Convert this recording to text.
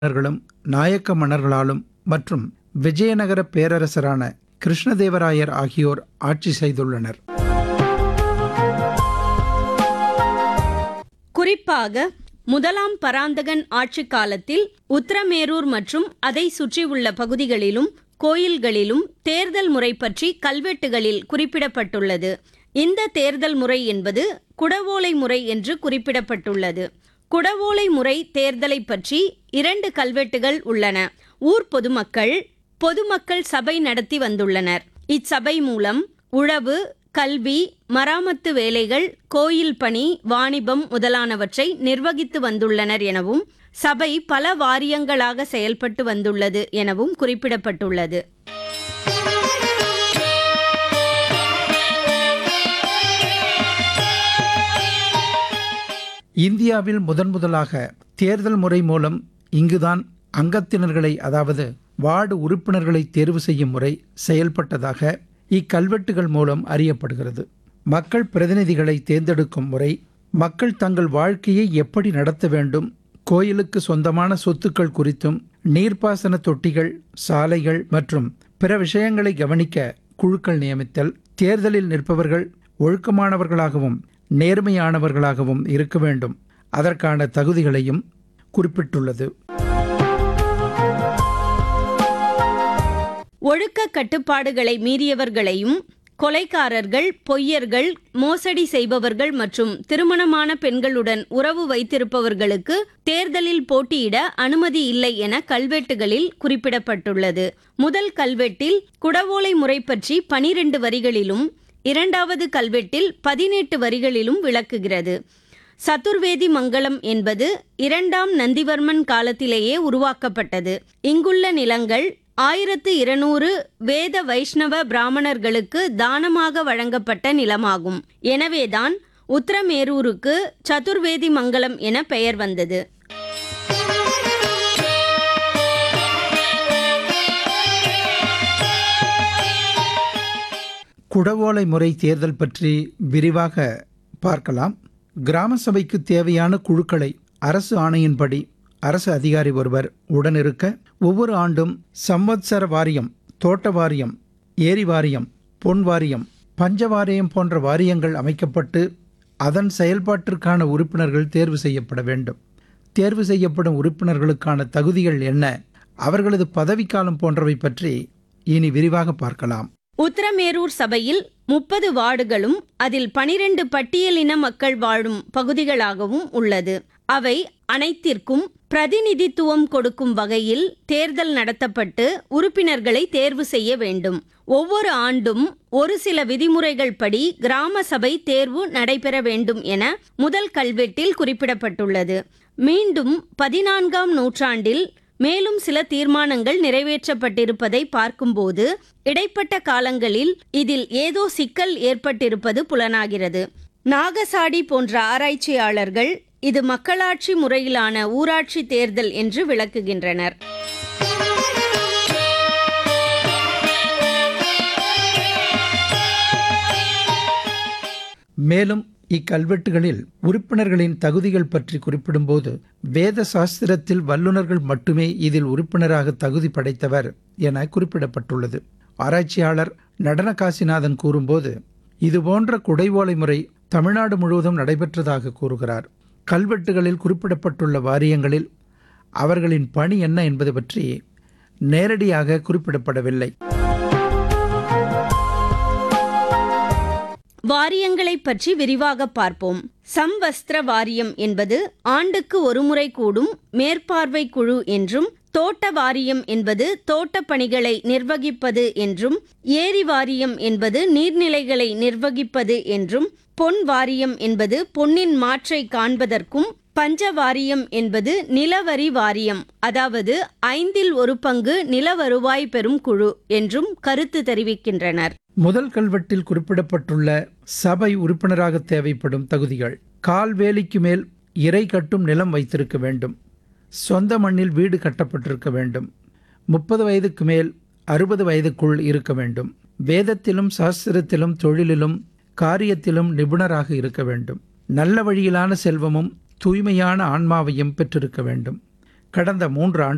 மன்னர்களும் நாயக்க மன்னர்களாலும் மற்றும் விஜயநகர பேரரசரான கிருஷ்ணதேவராயர் ஆகியோர் ஆட்சி செய்துள்ளனர் குறிப்பாக முதலாம் பராந்தகன் ஆட்சி காலத்தில் உத்தரமேரூர் மற்றும் அதை சுற்றியுள்ள பகுதிகளிலும் கோயில்களிலும் தேர்தல் முறை பற்றி கல்வெட்டுகளில் குறிப்பிடப்பட்டுள்ளது இந்த தேர்தல் முறை என்பது குடவோலை முறை என்று குறிப்பிடப்பட்டுள்ளது குடவோலை முறை தேர்தலை பற்றி இரண்டு கல்வெட்டுகள் உள்ளன ஊர் பொதுமக்கள் பொதுமக்கள் சபை நடத்தி வந்துள்ளனர் இச்சபை மூலம் உழவு கல்வி மராமத்து வேலைகள் கோயில் பணி வாணிபம் முதலானவற்றை நிர்வகித்து வந்துள்ளனர் எனவும் சபை பல வாரியங்களாக செயல்பட்டு வந்துள்ளது எனவும் குறிப்பிடப்பட்டுள்ளது இந்தியாவில் முதன் முதலாக தேர்தல் முறை மூலம் இங்குதான் அங்கத்தினர்களை அதாவது வார்டு உறுப்பினர்களை தேர்வு செய்யும் முறை செயல்பட்டதாக இக்கல்வெட்டுகள் மூலம் அறியப்படுகிறது மக்கள் பிரதிநிதிகளை தேர்ந்தெடுக்கும் முறை மக்கள் தங்கள் வாழ்க்கையை எப்படி நடத்த வேண்டும் கோயிலுக்கு சொந்தமான சொத்துக்கள் குறித்தும் நீர்ப்பாசன தொட்டிகள் சாலைகள் மற்றும் பிற விஷயங்களை கவனிக்க குழுக்கள் நியமித்தல் தேர்தலில் நிற்பவர்கள் ஒழுக்கமானவர்களாகவும் நேர்மையானவர்களாகவும் இருக்க வேண்டும் அதற்கான தகுதிகளையும் குறிப்பிட்டுள்ளது ஒழுக்க கட்டுப்பாடுகளை மீறியவர்களையும் கொலைக்காரர்கள் பொய்யர்கள் மோசடி செய்பவர்கள் மற்றும் திருமணமான பெண்களுடன் உறவு வைத்திருப்பவர்களுக்கு தேர்தலில் போட்டியிட அனுமதி இல்லை என கல்வெட்டுகளில் குறிப்பிடப்பட்டுள்ளது முதல் கல்வெட்டில் குடவோலை முறை பற்றி பனிரெண்டு வரிகளிலும் இரண்டாவது கல்வெட்டில் பதினெட்டு வரிகளிலும் விளக்குகிறது சதுர்வேதி மங்கலம் என்பது இரண்டாம் நந்திவர்மன் காலத்திலேயே உருவாக்கப்பட்டது இங்குள்ள நிலங்கள் ஆயிரத்து இருநூறு வேத வைஷ்ணவ பிராமணர்களுக்கு தானமாக வழங்கப்பட்ட நிலமாகும் எனவேதான் உத்தரமேரூருக்கு சதுர்வேதி மங்கலம் என பெயர் வந்தது குடவோலை முறை தேர்தல் பற்றி விரிவாக பார்க்கலாம் கிராம சபைக்கு தேவையான குழுக்களை அரசு ஆணையின்படி அரசு அதிகாரி ஒருவர் உடனிருக்க ஒவ்வொரு ஆண்டும் சம்வத்சர வாரியம் தோட்ட வாரியம் ஏரி வாரியம் பொன் வாரியம் பஞ்ச வாரியம் போன்ற வாரியங்கள் அமைக்கப்பட்டு அதன் செயல்பாட்டிற்கான உறுப்பினர்கள் தேர்வு செய்யப்பட வேண்டும் தேர்வு செய்யப்படும் உறுப்பினர்களுக்கான தகுதிகள் என்ன அவர்களது பதவிக்காலம் போன்றவை பற்றி இனி விரிவாக பார்க்கலாம் உத்தரமேரூர் சபையில் முப்பது வார்டுகளும் அதில் பனிரெண்டு பட்டியலின மக்கள் வாழும் பகுதிகளாகவும் உள்ளது அவை அனைத்திற்கும் பிரதிநிதித்துவம் கொடுக்கும் வகையில் தேர்தல் நடத்தப்பட்டு உறுப்பினர்களை தேர்வு செய்ய வேண்டும் ஒவ்வொரு ஆண்டும் ஒரு சில விதிமுறைகள் படி கிராம சபை தேர்வு நடைபெற வேண்டும் என முதல் கல்வெட்டில் குறிப்பிடப்பட்டுள்ளது மீண்டும் பதினான்காம் நூற்றாண்டில் மேலும் சில தீர்மானங்கள் நிறைவேற்றப்பட்டிருப்பதை பார்க்கும்போது இடைப்பட்ட காலங்களில் இதில் ஏதோ சிக்கல் ஏற்பட்டிருப்பது புலனாகிறது நாகசாடி போன்ற ஆராய்ச்சியாளர்கள் இது மக்களாட்சி முறையிலான ஊராட்சி தேர்தல் என்று விளக்குகின்றனர் மேலும் இக்கல்வெட்டுகளில் உறுப்பினர்களின் தகுதிகள் பற்றி குறிப்பிடும்போது வேத சாஸ்திரத்தில் வல்லுநர்கள் மட்டுமே இதில் உறுப்பினராக தகுதி படைத்தவர் என குறிப்பிடப்பட்டுள்ளது ஆராய்ச்சியாளர் நடன காசிநாதன் கூறும்போது இதுபோன்ற குடைவோலை முறை தமிழ்நாடு முழுவதும் நடைபெற்றதாக கூறுகிறார் கல்வெட்டுகளில் குறிப்பிடப்பட்டுள்ள வாரியங்களில் அவர்களின் பணி என்ன என்பது பற்றி நேரடியாக குறிப்பிடப்படவில்லை வாரியங்களை பற்றி விரிவாக பார்ப்போம் சம்வஸ்திர வாரியம் என்பது ஆண்டுக்கு ஒருமுறை கூடும் மேற்பார்வை குழு என்றும் தோட்ட வாரியம் என்பது தோட்டப் பணிகளை நிர்வகிப்பது என்றும் ஏரி வாரியம் என்பது நீர்நிலைகளை நிர்வகிப்பது என்றும் பொன் வாரியம் என்பது பொன்னின் மாற்றை காண்பதற்கும் பஞ்ச வாரியம் என்பது நிலவரி வாரியம் அதாவது ஐந்தில் ஒரு பங்கு நில வருவாய் பெறும் குழு என்றும் கருத்து தெரிவிக்கின்றனர் முதல் கல்வெட்டில் குறிப்பிடப்பட்டுள்ள சபை உறுப்பினராக தேவைப்படும் தகுதிகள் கால் வேலிக்கு மேல் இறை கட்டும் நிலம் வைத்திருக்க வேண்டும் சொந்த மண்ணில் வீடு கட்டப்பட்டிருக்க வேண்டும் முப்பது வயதுக்கு மேல் அறுபது வயதுக்குள் இருக்க வேண்டும் வேதத்திலும் சாஸ்திரத்திலும் தொழிலிலும் காரியத்திலும் நிபுணராக இருக்க வேண்டும் நல்ல வழியிலான செல்வமும் தூய்மையான ஆன்மாவையும் பெற்றிருக்க வேண்டும் கடந்த மூன்று ஆண்டு